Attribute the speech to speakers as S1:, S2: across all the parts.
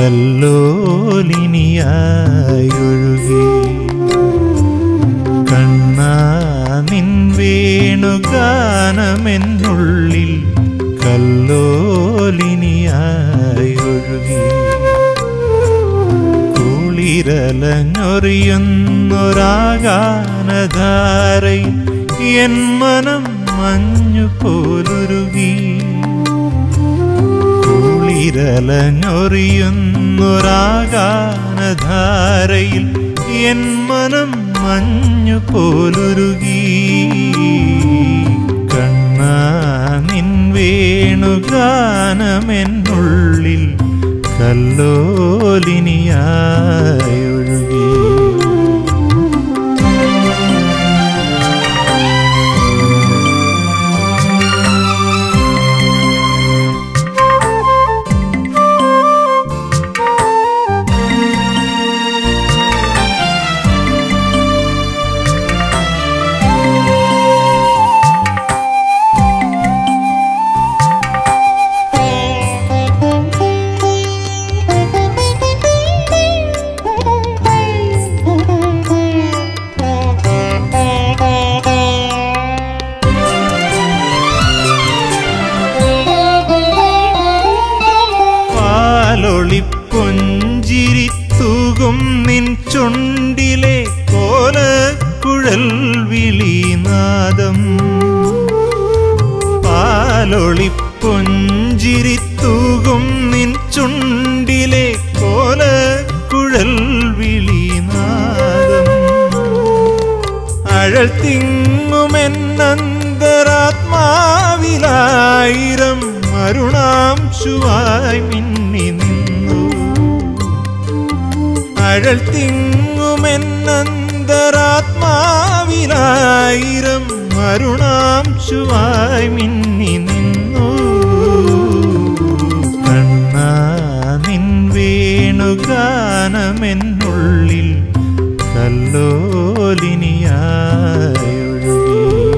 S1: കല്ലോലിനിയായൊഴുകി കണ്ണാ നിൻ വേണുഗാനമെന്നുള്ളിൽ കല്ലോലിനിയായൊഴുകി കുളിരലഞ്ഞൊറിയുന്നൊരാഗാനധാരയിൽ എൻ മനം മഞ്ഞു പോലുരുകി കുളിരലഞ്ഞൊറിയുന്നൊരാഗാനധാരയിൽ എൻ മനം മഞ്ഞു പോലുരുകി കണ്ണാ നിൻ വേണുഗാനമെന്നുള്ളിൽ കല്ലോലിനിയായൊഴുകി പാലൊളിപ്പൊഞ്ചിരിത്തൂകും നിൻ ചുണ്ടിലെ കോലക്കുഴൽ വിളിനാദം പാലൊളിപ്പൊഞ്ചിരിത്തൂകും നിൻ ചുണ്ടിലെ കോലക്കുഴൽ വിളിനാദം അഴൽ തിങ്ങുമെന്നന്തരാത്മാവിലായിരം അരുണാംശുവായി മിന്നി നിന്നു അഴൽ തിങ്ങുമെന്നന്തരാത്മാവിലായിരം അരുണാംശുവായി മിന്നി നിന്നു കണ്ണാ നിൻ വേണുഗാനമെന്നുള്ളിൽ കല്ലോലിനിയായൊഴുകി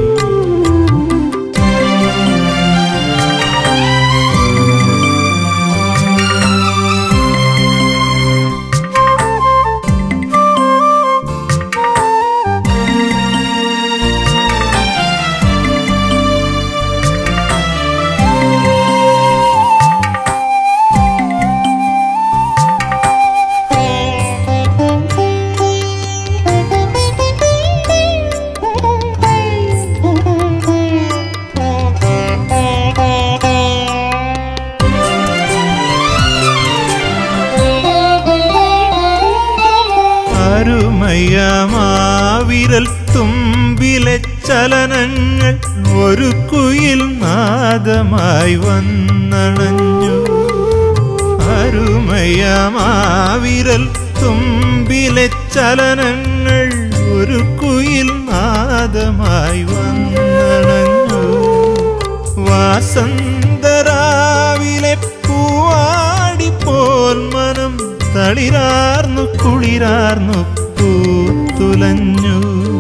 S1: അരുമയമാവിരൽ തുമ്പിലെ ചലനങ്ങൾ ഒരു കുയിൽ നാദമായി വന്നണഞ്ഞു അരുമയമാവിരൽ തുമ്പിലെ ചലനങ്ങൾ ഒരു കുയിൽ നാദമായി വന്നണഞ്ഞു വാസന്തരാവിലെ പൂവാടി പോൽ മനം തളിരാർന്നു കുളിരാർന്നു പൂത്തുലഞ്ഞു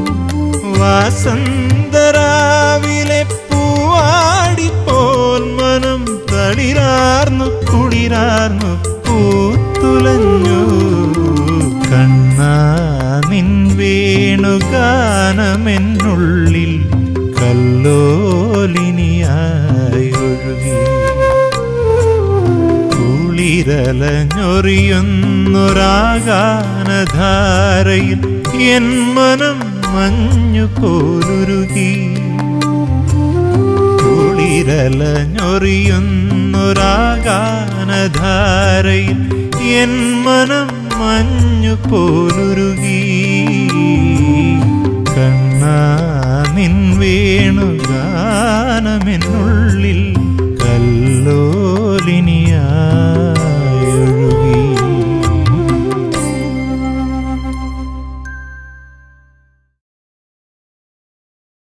S1: വാസന്തരാവിലെ പൂവാടി പോൽ മനം തളിരാർന്നു കുളിരാർന്നു പൂത്തുലഞ്ഞു കണ്ണാ നിൻ വേണുഗാനമെന്നുള്ളിൽ കല്ലോലിനിയായൊഴുകി കുളിരലഞ്ഞൊറിയുന്നൊരാഗാനധാരയിൽ എൻ മനം മഞ്ഞു പോലുരുകി കുളിരലഞ്ഞൊറിയുന്നൊരാഗാനധാരയിൽ എൻ മനം മഞ്ഞു പോലുരുകി